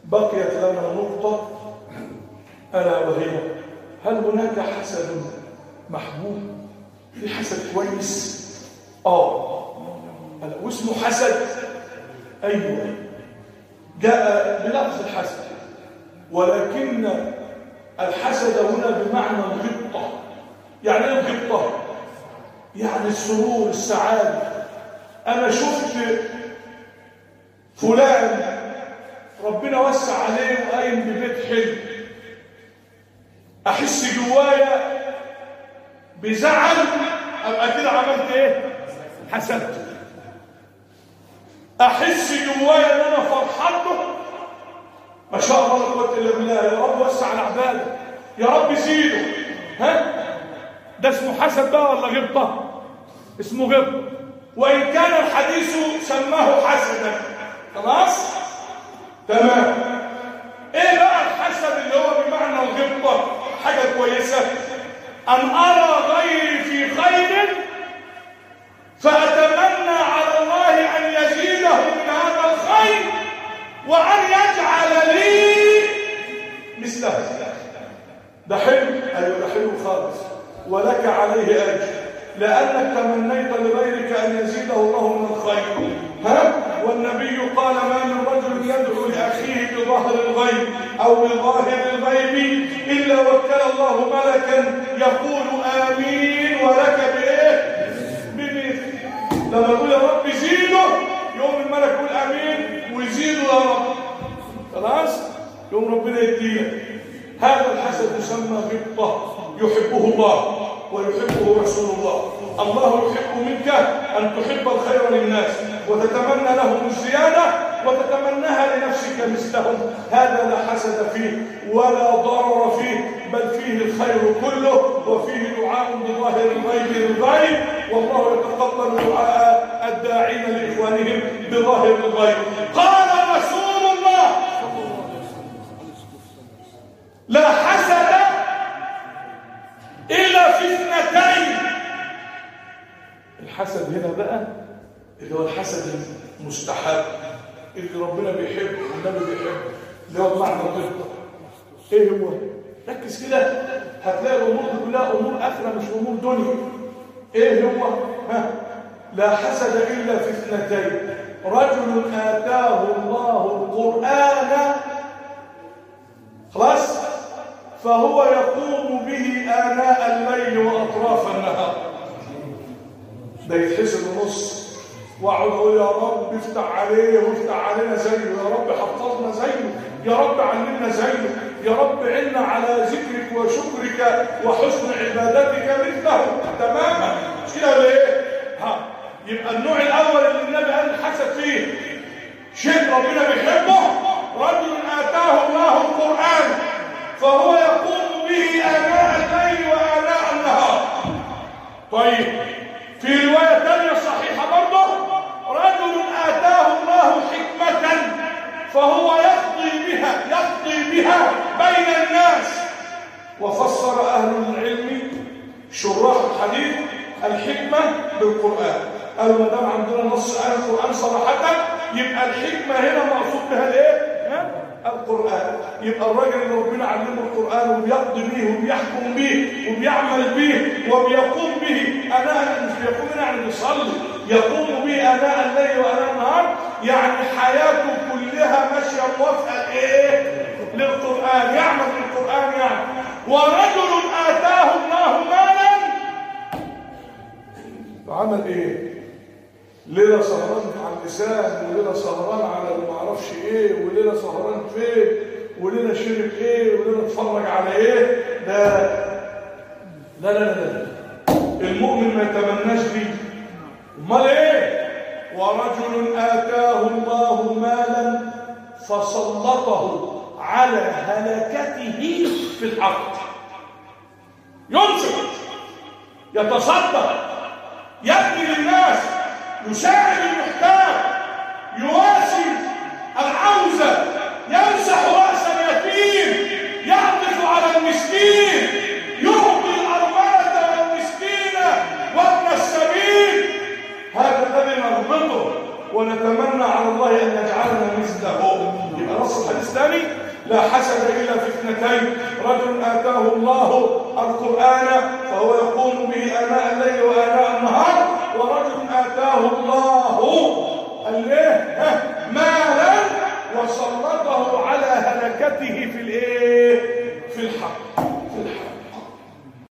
بقيت لنا نقطة ألا وهي هل هناك حسد محبوب في حسد كويس آه واسمه حسد أيوة جاء بلفظ الحسد ولكن الحسد هنا بمعنى الغبطة يعني ايه الغبطة؟ يعني السرور السعادة أنا شفت فلان ربنا وسع عليه وقايم ببيت حلو أحس جوايا بزعل أبقى كده عملت إيه؟ حسدت أحس جوايا إن أنا فرحان له ما شاء الله لا قوة إلا بالله يا رب وسع على عباده يا رب زيده ها ده اسمه حسد بقى ولا غبطة اسمه غبطة وإن كان الحديث سماه حسدا خلاص تمام ايه بقى الحسد اللي هو بمعنى الغبطة حاجة كويسة أن أرى غيري في خير فأتمنى على الله أن يزيده من هذا الخير وأن يجعل لي مثله ده حلو أيوة ده حلو خالص ولك عليه أجر لأنك تمنيت لغيرك أن يزيده الله من الخير ها والنبي قال ما من رجل يدعو لأخيه بظهر الغيب أو بظاهر الغيب إلا وكل الله ملكا يقول آمين ولك بإيه بمثل لما يقول يا رب زيده يوم الملك يقول آمين ويزيده يا رب خلاص يوم ربنا يديه هذا الحسد يسمى غبطة يحبه الله ويحبه رسول الله الله يحب منك أن تحب الخير للناس وتتمنى لهم الزيادة وتتمناها لنفسك مثلهم هذا لا حسد فيه ولا ضرر فيه بل فيه الخير كله وفيه دعاء بظاهر الغيب للغيب والله يتقبل دعاء الداعين لإخوانهم بظاهر الغيب قال رسول الله لا حسد إلا في اثنتين الحسد هنا بقى اللي هو الحسد المستحب اللي ربنا بيحبه والنبي بيحبه اللي هو بمعنى الغبطة ايه هو ركز كده هتلاقي الامور دي كلها امور اخره مش امور دنيا ايه هو ها لا حسد الا في اثنتين رجل اتاه الله القران خلاص فهو يقوم به آناء الليل وأطراف النهار ده يتحسب نص واقعد اقول يا رب افتح عليه وافتح علينا زيه يا رب حفظنا زيه يا رب علمنا زيه يا رب عنا على ذكرك وشكرك وحسن عبادتك مثله تماما مش كده ولا ايه؟ ها يبقى النوع الاول اللي النبي قال الحسد فيه شيء ربنا بيحبه رجل اتاه الله القران فهو يقوم به آناء الليل وآناء النهار طيب في رواية ثانية صحيحة برضه رجل آتاه الله حكمة فهو يقضي بها يقضي بها بين الناس وفسر أهل العلم شراح الحديث الحكمة بالقرآن قالوا ما دام عندنا نص آية القرآن صراحة يبقى الحكمة هنا مقصود بها الايه؟ القرآن يبقى الراجل اللي ربنا علمه القرآن وبيقضي به وبيحكم به وبيعمل به وبيقوم به أناء مش بيقوم يعني بيصلي يقوم به أناء الليل وأناء النهار يعني حياته كلها ماشية موافقة إيه؟ للقرآن يعمل بالقرآن يعني ورجل آتاه الله مالا عمل إيه؟ ليلة سهران على اللسان وليلة سهران على ما اعرفش ايه وليلة سهران فين وليلة شرب ايه وليلة اتفرج على ايه ده لا لا لا لا المؤمن ما يتمناش دي امال ايه ورجل اتاه الله مالا فسلطه على هلكته في الارض ينفق يتصدق يبني للناس يساعد المحتاج يواسي العوزة يمسح رأس اليتيم يعطف على المسكين يعطي الأرملة والمسكين وابن السبيل هذا الذي نربطه ونتمنى على الله أن يجعلنا مثله يبقى خلاص الحديث الثاني لا حسد إلا في اثنتين رجل آتاه الله القرآن فهو يقوم به آناء الليل وآناء النهار ورجل آتاه الله الايه مالا وسلطه على هلكته في الايه في الحق في الحق